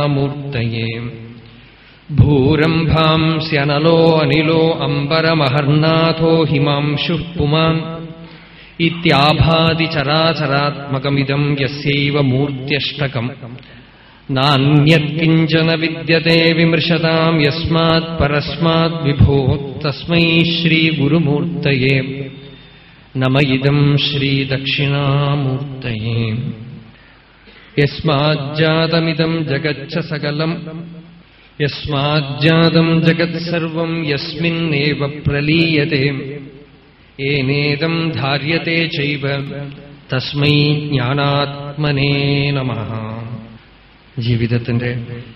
മൂർത്തയേ ഭൂരംഭാംസ്യനലോ അനിലോ അംബരമഹർനാഥോ ഹിമാംശുഃ പുമാൻ ഇത്യാഭാതി ചരാചരാത്മകമിതം യസ്യൈവ മൂർത്യഷ്ടകം നാന്യത്കിഞ്ചന വിദ്യത്തെ വിമൃശതാം യസ്മാത് പരസ്മാത് വിഭോ തസ്മൈ ശ്രീഗുരുമൂർത്തയേ നമ ഇദം ശ്രീദക്ഷിണാമൂർത്തയേ യസ്മാജ്ജാതമിദം ജഗచ్చ സകലം യസ്മാജ്ജാതം ജഗത്സർവം യസ്മിന്നേവ പ്രലീയത്തെ ഏനേദം ധാര്യത്തെ ചൈവ തസ്മൈ ജ്ഞാനാത്മനേ നമ ജീവിതത്തിന്റെ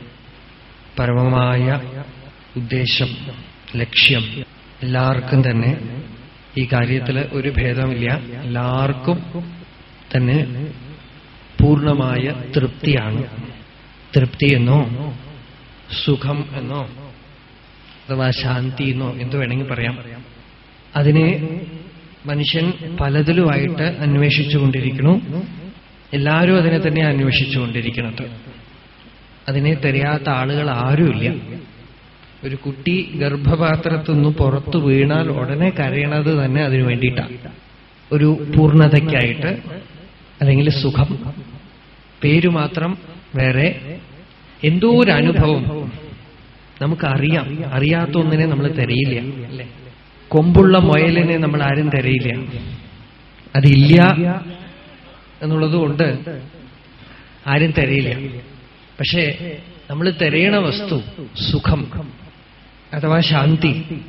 പരമമായ ഉദ്ദേശം ലക്ഷ്യം എല്ലാവർക്കും തന്നെ ഈ കാര്യത്തിൽ ഒരു ഭേദമില്ല എല്ലാവർക്കും തന്നെ പൂർണ്ണമായ തൃപ്തിയാണ് തൃപ്തി എന്നോ സുഖം എന്നോ അഥവാ ശാന്തി എന്നോ എന്തു വേണമെങ്കിൽ പറയാം അതിനെ മനുഷ്യൻ പലതിലുമായിട്ട് അന്വേഷിച്ചുകൊണ്ടിരിക്കുന്നു എല്ലാവരും അതിനെ തന്നെ അന്വേഷിച്ചുകൊണ്ടിരിക്കുന്നത് അതിനെ തിരയാത്ത ആളുകൾ ആരുമില്ല ഒരു കുട്ടി ഗർഭപാത്രത്തിൽ നിന്ന് പുറത്തു വീണാൽ ഉടനെ കരയണത് തന്നെ അതിനു വേണ്ടിയിട്ടാണ് ഒരു പൂർണ്ണതയ്ക്കായിട്ട് അല്ലെങ്കിൽ സുഖം പേരു മാത്രം വേറെ എന്തോ ഒരു അനുഭവം നമുക്കറിയാം അറിയാത്ത ഒന്നിനെ നമ്മൾ തിരയില്ല അല്ലേ കൊമ്പുള്ള മുയലിനെ നമ്മൾ ആരും തിരയില്ല അതില്ല എന്നുള്ളത് കൊണ്ട് ആരും തിരയില്ല പക്ഷേ നമ്മൾ തിരയണ വസ്തു സുഖം അഥവാ ശാന്തി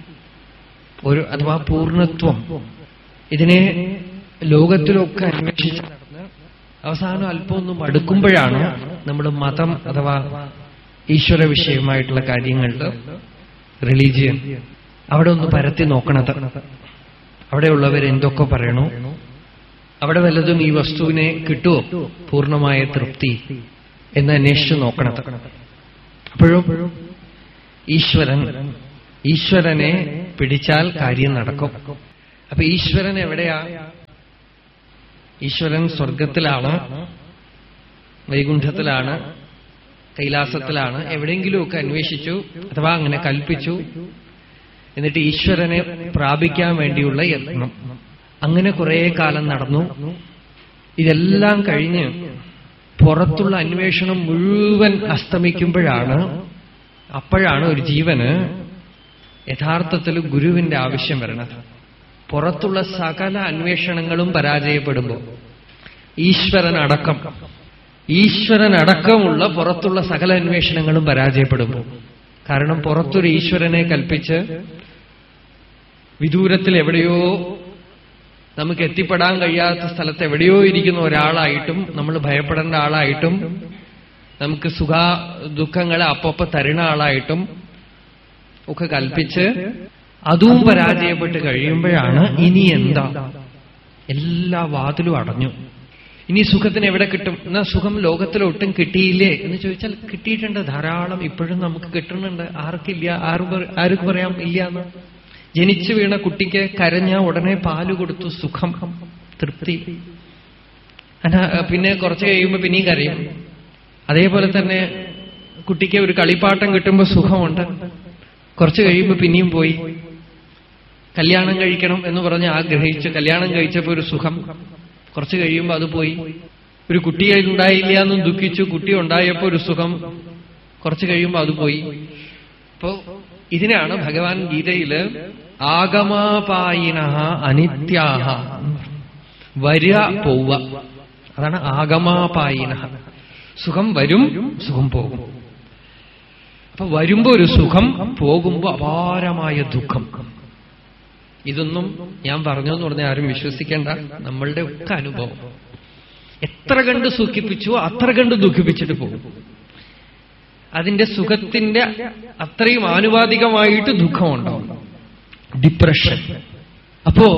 ഒരു അഥവാ പൂർണ്ണത്വം ഇതിനെ ലോകത്തിലൊക്കെ അന്വേഷിച്ച് നടന്ന് അവസാനം അല്പം ഒന്ന് മടുക്കുമ്പോഴാണ് നമ്മൾ മതം അഥവാ ഈശ്വര വിഷയമായിട്ടുള്ള കാര്യങ്ങളിൽ റിലീജിയൻ അവിടെ ഒന്ന് പരത്തി നോക്കണത് അവിടെയുള്ളവർ എന്തൊക്കെ പറയണു അവിടെ വല്ലതും ഈ വസ്തുവിനെ കിട്ടുമോ പൂർണ്ണമായ തൃപ്തി എന്ന് അന്വേഷിച്ച് നോക്കണത് അപ്പോഴും ഈശ്വരൻ ഈശ്വരനെ പിടിച്ചാൽ കാര്യം നടക്കും അപ്പൊ ഈശ്വരൻ എവിടെയാ ഈശ്വരൻ സ്വർഗത്തിലാണ് വൈകുണ്ഠത്തിലാണ് കൈലാസത്തിലാണ് എവിടെയെങ്കിലുമൊക്കെ അന്വേഷിച്ചു അഥവാ അങ്ങനെ കൽപ്പിച്ചു എന്നിട്ട് ഈശ്വരനെ പ്രാപിക്കാൻ വേണ്ടിയുള്ള യത്നം അങ്ങനെ കുറെ കാലം നടന്നു ഇതെല്ലാം കഴിഞ്ഞ് പുറത്തുള്ള അന്വേഷണം മുഴുവൻ അസ്തമിക്കുമ്പോഴാണ് അപ്പോഴാണ് ഒരു ജീവന് യഥാർത്ഥത്തിൽ ഗുരുവിന്റെ ആവശ്യം വരണത് പുറത്തുള്ള സകല അന്വേഷണങ്ങളും പരാജയപ്പെടുമ്പോൾ ഈശ്വരൻ അടക്കം ഈശ്വരൻ അടക്കമുള്ള പുറത്തുള്ള സകല അന്വേഷണങ്ങളും പരാജയപ്പെടുമ്പോൾ കാരണം പുറത്തൊരു ഈശ്വരനെ കൽപ്പിച്ച് വിദൂരത്തിൽ എവിടെയോ നമുക്ക് എത്തിപ്പെടാൻ കഴിയാത്ത സ്ഥലത്ത് എവിടെയോ ഇരിക്കുന്ന ഒരാളായിട്ടും നമ്മൾ ഭയപ്പെടേണ്ട ആളായിട്ടും നമുക്ക് സുഖ ദുഃഖങ്ങളെ അപ്പപ്പ തരുന്ന ആളായിട്ടും ഒക്കെ കൽപ്പിച്ച് അതും പരാജയപ്പെട്ട് കഴിയുമ്പോഴാണ് ഇനി എന്താ എല്ലാ വാതിലും അടഞ്ഞു ഇനി സുഖത്തിന് എവിടെ കിട്ടും എന്നാ സുഖം ലോകത്തിലൊട്ടും കിട്ടിയില്ലേ എന്ന് ചോദിച്ചാൽ കിട്ടിയിട്ടുണ്ട് ധാരാളം ഇപ്പോഴും നമുക്ക് കിട്ടുന്നുണ്ട് ആർക്കില്ല ആരും ആർക്ക് പറയാം ഇല്ല എന്ന് ജനിച്ചു വീണ കുട്ടിക്ക് കരഞ്ഞ ഉടനെ പാല് കൊടുത്തു സുഖം തൃപ്തി അല്ല പിന്നെ കുറച്ച് കഴിയുമ്പോൾ പിന്നെയും കരയും അതേപോലെ തന്നെ കുട്ടിക്ക് ഒരു കളിപ്പാട്ടം കിട്ടുമ്പോൾ സുഖമുണ്ട് കുറച്ച് കഴിയുമ്പോൾ പിന്നെയും പോയി കല്യാണം കഴിക്കണം എന്ന് പറഞ്ഞ് ആഗ്രഹിച്ച് കല്യാണം കഴിച്ചപ്പോൾ ഒരു സുഖം കുറച്ച് കഴിയുമ്പോൾ അത് പോയി ഒരു കുട്ടിയെ ഉണ്ടായില്ല എന്നും ദുഃഖിച്ചു കുട്ടി ഉണ്ടായപ്പോൾ ഒരു സുഖം കുറച്ച് കഴിയുമ്പോൾ അത് പോയി അപ്പോ ഇതിനാണ് ഭഗവാൻ ഗീതയില് ആഗമാപായിന അനിത്യാഹ വരിക പോവുക അതാണ് ആഗമാപായിന സുഖം വരും സുഖം പോകും അപ്പൊ വരുമ്പോ ഒരു സുഖം പോകുമ്പോ അപാരമായ ദുഃഖം ഇതൊന്നും ഞാൻ പറഞ്ഞു എന്ന് പറഞ്ഞാൽ ആരും വിശ്വസിക്കേണ്ട നമ്മളുടെ ഒക്കെ അനുഭവം എത്ര കണ്ട് സുഖിപ്പിച്ചു അത്ര കണ്ട് ദുഃഖിപ്പിച്ചിട്ട് പോകും അതിന്റെ സുഖത്തിന്റെ അത്രയും ആനുപാതികമായിട്ട് ദുഃഖമുണ്ടാവും ഡിപ്രഷൻ അപ്പോ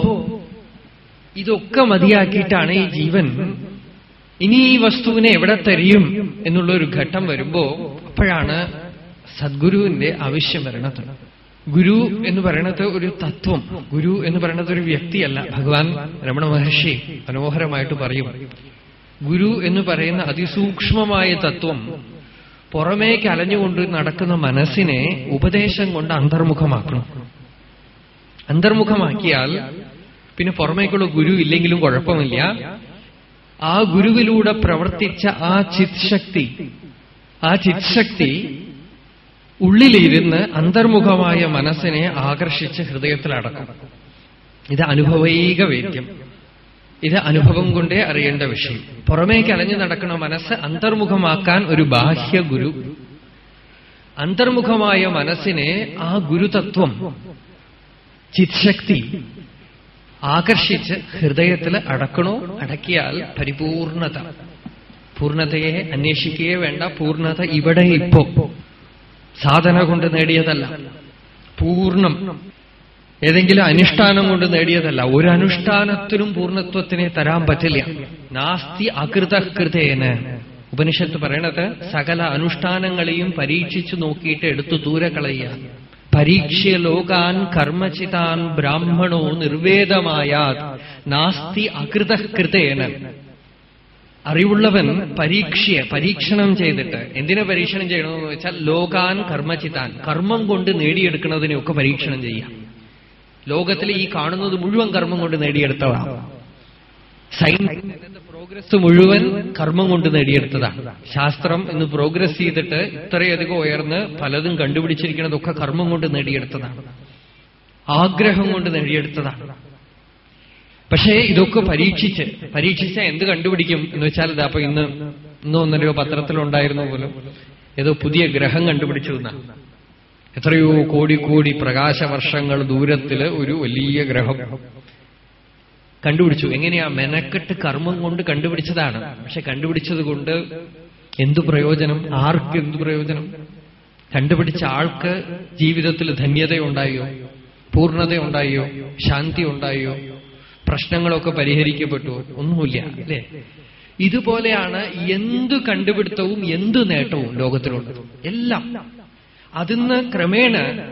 ഇതൊക്കെ മതിയാക്കിയിട്ടാണ് ഈ ജീവൻ ഇനി ഈ വസ്തുവിനെ എവിടെ തരിയും എന്നുള്ള ഒരു ഘട്ടം വരുമ്പോ അപ്പോഴാണ് സദ്ഗുരുവിന്റെ ആവശ്യം വരണത് ഗുരു എന്ന് പറയുന്നത് ഒരു തത്വം ഗുരു എന്ന് പറയുന്നത് ഒരു വ്യക്തിയല്ല ഭഗവാൻ രമണ മഹർഷി മനോഹരമായിട്ട് പറയും ഗുരു എന്ന് പറയുന്ന അതിസൂക്ഷ്മമായ തത്വം പുറമേക്ക് അലഞ്ഞുകൊണ്ട് നടക്കുന്ന മനസ്സിനെ ഉപദേശം കൊണ്ട് അന്തർമുഖമാക്കണം അന്തർമുഖമാക്കിയാൽ പിന്നെ പുറമേക്കുള്ള ഗുരു ഇല്ലെങ്കിലും കുഴപ്പമില്ല ആ ഗുരുവിലൂടെ പ്രവർത്തിച്ച ആ ചിത്ശക്തി ആ ചിത്ശക്തി ഉള്ളിലിരുന്ന് അന്തർമുഖമായ മനസ്സിനെ ആകർഷിച്ച് ഹൃദയത്തിലടക്കും ഇത് അനുഭവൈക വേദ്യം ഇത് അനുഭവം കൊണ്ടേ അറിയേണ്ട വിഷയം പുറമേക്ക് അലഞ്ഞു നടക്കുന്ന മനസ്സ് അന്തർമുഖമാക്കാൻ ഒരു ബാഹ്യ ഗുരു അന്തർമുഖമായ മനസ്സിനെ ആ ഗുരുതത്വം ചിത്ശക്തി ആകർഷിച്ച് ഹൃദയത്തിൽ അടക്കണോ അടക്കിയാൽ പരിപൂർണത പൂർണ്ണതയെ അന്വേഷിക്കുകയേ വേണ്ട പൂർണ്ണത ഇവിടെ ഇപ്പോ സാധന കൊണ്ട് നേടിയതല്ല പൂർണ്ണം ഏതെങ്കിലും അനുഷ്ഠാനം കൊണ്ട് നേടിയതല്ല ഒരു അനുഷ്ഠാനത്തിനും പൂർണ്ണത്വത്തിനെ തരാൻ പറ്റില്ല നാസ്തി അകൃതകൃതേന് ഉപനിഷത്ത് പറയണത് സകല അനുഷ്ഠാനങ്ങളെയും പരീക്ഷിച്ചു നോക്കിയിട്ട് എടുത്തു ദൂരെ കളയുക പരീക്ഷ്യ ലോകാൻ കർമ്മചിതാൻ ബ്രാഹ്മണോ നിർവേദമായാത് നാസ്തി അകൃതകൃതേന് അറിവുള്ളവൻ പരീക്ഷ പരീക്ഷണം ചെയ്തിട്ട് എന്തിനെ പരീക്ഷണം ചെയ്യണമെന്ന് വെച്ചാൽ ലോകാൻ കർമ്മചിതാൻ കർമ്മം കൊണ്ട് നേടിയെടുക്കുന്നതിനെയൊക്കെ പരീക്ഷണം ചെയ്യാം ലോകത്തിൽ ഈ കാണുന്നത് മുഴുവൻ കർമ്മം കൊണ്ട് നേടിയെടുത്തതാണ് സയൻസ് പ്രോഗ്രസ് മുഴുവൻ കർമ്മം കൊണ്ട് നേടിയെടുത്തതാണ് ശാസ്ത്രം ഇന്ന് പ്രോഗ്രസ് ചെയ്തിട്ട് ഇത്രയധികം ഉയർന്ന് പലതും കണ്ടുപിടിച്ചിരിക്കുന്നതൊക്കെ കർമ്മം കൊണ്ട് നേടിയെടുത്തതാണ് ആഗ്രഹം കൊണ്ട് നേടിയെടുത്തതാണ് പക്ഷേ ഇതൊക്കെ പരീക്ഷിച്ച് പരീക്ഷിച്ച എന്ത് കണ്ടുപിടിക്കും എന്ന് വെച്ചാൽ ഇതാ അപ്പൊ ഇന്ന് ഇന്നോ ഒന്നരയോ പത്രത്തിലുണ്ടായിരുന്ന പോലും ഏതോ പുതിയ ഗ്രഹം കണ്ടുപിടിച്ചു എന്നാ എത്രയോ കോടി കോടി പ്രകാശവർഷങ്ങൾ ദൂരത്തില് ഒരു വലിയ ഗ്രഹം കണ്ടുപിടിച്ചു എങ്ങനെയാ മെനക്കെട്ട് കർമ്മം കൊണ്ട് കണ്ടുപിടിച്ചതാണ് പക്ഷെ കണ്ടുപിടിച്ചത് കൊണ്ട് എന്തു പ്രയോജനം ആർക്ക് എന്തു പ്രയോജനം കണ്ടുപിടിച്ച ആൾക്ക് ജീവിതത്തിൽ ധന്യതയുണ്ടായോ പൂർണ്ണതയുണ്ടായോ ശാന്തി ഉണ്ടായോ പ്രശ്നങ്ങളൊക്കെ പരിഹരിക്കപ്പെട്ടു ഒന്നുമില്ല അല്ലേ ഇതുപോലെയാണ് എന്തു കണ്ടുപിടുത്തവും എന്തു നേട്ടവും ലോകത്തിലുള്ളത് എല്ലാം അതിന്ന് ക്രമേണ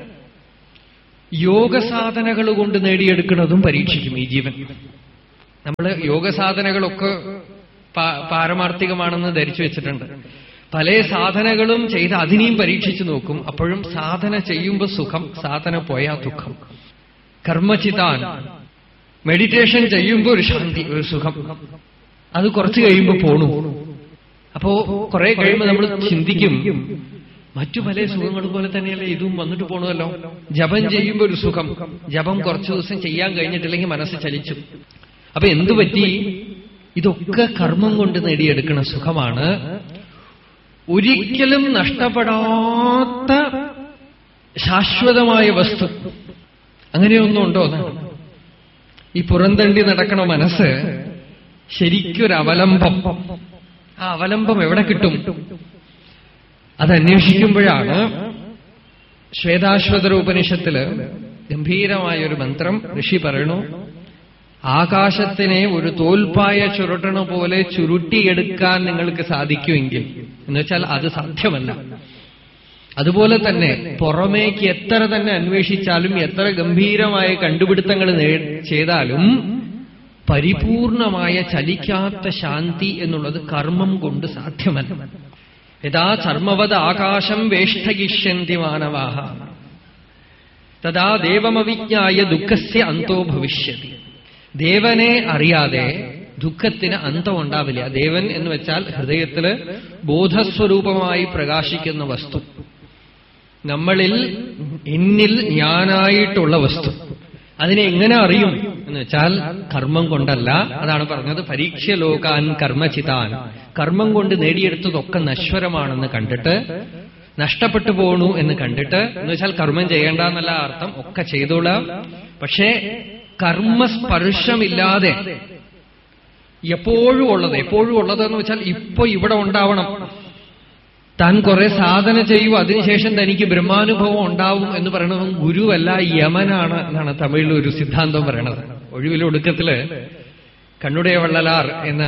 യോഗസാധനകൾ കൊണ്ട് നേടിയെടുക്കുന്നതും പരീക്ഷിക്കും ഈ ജീവൻ നമ്മൾ യോഗസാധനകളൊക്കെ പാ- പാരമാർത്ഥികമാണെന്ന് ധരിച്ചു വെച്ചിട്ടുണ്ട് പല സാധനകളും ചെയ്ത് അതിനെയും പരീക്ഷിച്ചു നോക്കും അപ്പോഴും സാധന ചെയ്യുമ്പോൾ സുഖം സാധന പോയാ ദുഃഖം കർമ്മചിതാൻ മെഡിറ്റേഷൻ ചെയ്യുമ്പോൾ ഒരു ശാന്തി ഒരു സുഖം അത് കുറച്ച് കഴിയുമ്പോൾ പോണു അപ്പോ കുറെ കഴിയുമ്പോൾ നമ്മൾ ചിന്തിക്കും മറ്റു പല സുഖങ്ങൾ പോലെ തന്നെയല്ലേ ഇതും വന്നിട്ട് പോണമല്ലോ ജപം ചെയ്യുമ്പോൾ ഒരു സുഖം ജപം കുറച്ചു ദിവസം ചെയ്യാൻ കഴിഞ്ഞിട്ടില്ലെങ്കിൽ മനസ്സ് ചലിച്ചു അപ്പൊ എന്തു പറ്റി ഇതൊക്കെ കർമ്മം കൊണ്ട് നേടിയെടുക്കുന്ന സുഖമാണ് ഒരിക്കലും നഷ്ടപ്പെടാത്ത ശാശ്വതമായ വസ്തു അങ്ങനെയൊന്നും ഉണ്ടോ എന്നാണ് ഈ പുറന്തണ്ടി നടക്കണ മനസ്സ് ശരിക്കൊരു അവലംബം ആ അവലംബം എവിടെ കിട്ടും അത് അന്വേഷിക്കുമ്പോഴാണ് ശ്വേതാശ്വതര ഉപനിഷത്തില് ഗംഭീരമായ ഒരു മന്ത്രം ഋഷി പറയണു ആകാശത്തിനെ ഒരു തോൽപ്പായ ചുരുട്ടണ പോലെ ചുരുട്ടിയെടുക്കാൻ നിങ്ങൾക്ക് സാധിക്കുമെങ്കിൽ എന്നുവെച്ചാൽ അത് സാധ്യമല്ല അതുപോലെ തന്നെ പുറമേക്ക് എത്ര തന്നെ അന്വേഷിച്ചാലും എത്ര ഗംഭീരമായ കണ്ടുപിടുത്തങ്ങൾ നേ- ചെയ്താലും പരിപൂർണമായ ചലിക്കാത്ത ശാന്തി എന്നുള്ളത് കർമ്മം കൊണ്ട് സാധ്യമല്ല യഥാ ചർമ്മവത് ആകാശം വേഷ്ടയിഷ്യന്തി മാനവാഹ തഥാ ദേവമവിജ്ഞായ ദുഃഖസ്യ അന്തോ ഭവിഷ്യതി ദേവനെ അറിയാതെ ദുഃഖത്തിന് അന്തം ഉണ്ടാവില്ല ദേവൻ എന്ന് വെച്ചാൽ ഹൃദയത്തില് ബോധസ്വരൂപമായി പ്രകാശിക്കുന്ന വസ്തു നമ്മളിൽ എന്നിൽ ഞാനായിട്ടുള്ള വസ്തു അതിനെ എങ്ങനെ അറിയും എന്ന് വെച്ചാൽ കർമ്മം കൊണ്ടല്ല അതാണ് പറഞ്ഞത് പരീക്ഷ ലോകാൻ കർമ്മചിതാൻ കർമ്മം കൊണ്ട് നേടിയെടുത്തതൊക്കെ നശ്വരമാണെന്ന് കണ്ടിട്ട് നഷ്ടപ്പെട്ടു പോണു എന്ന് കണ്ടിട്ട് എന്ന് വെച്ചാൽ കർമ്മം ചെയ്യേണ്ട എന്നല്ല അർത്ഥം ഒക്കെ ചെയ്തോളാം പക്ഷേ കർമ്മസ്പർശമില്ലാതെ എപ്പോഴും ഉള്ളത് എപ്പോഴും ഉള്ളതെന്ന് വെച്ചാൽ ഇപ്പൊ ഇവിടെ ഉണ്ടാവണം താൻ കുറെ സാധന ചെയ്യും അതിനുശേഷം തനിക്ക് ബ്രഹ്മാനുഭവം ഉണ്ടാവും എന്ന് പറയുന്നത് ഗുരുവല്ല യമനാണ് എന്നാണ് തമിഴിൽ ഒരു സിദ്ധാന്തം പറയണത് ഒഴിവിലൊടുക്കത്തില് കണ്ണുടേ വള്ളലാർ എന്ന